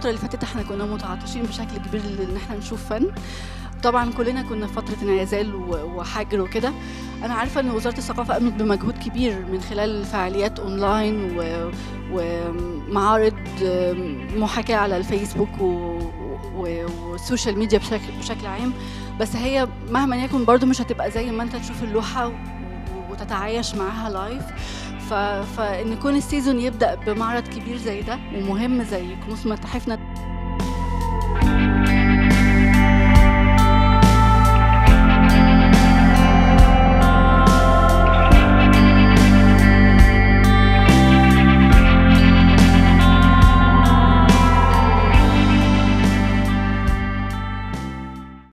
الفتره اللي فاتت احنا كنا متعطشين بشكل كبير ان احنا نشوف فن طبعا كلنا كنا في فتره انعزال و- وحجر وكده انا عارفه ان وزاره الثقافه قامت بمجهود كبير من خلال فعاليات اونلاين و- ومعارض محاكاه على الفيسبوك و- و- والسوشيال ميديا بشكل بشكل عام بس هي مهما يكن برضو مش هتبقى زي ما انت تشوف اللوحه و- وتتعايش معاها لايف ف... فان يكون السيزون يبدا بمعرض كبير زي ده ومهم زي كنوز متاحفنا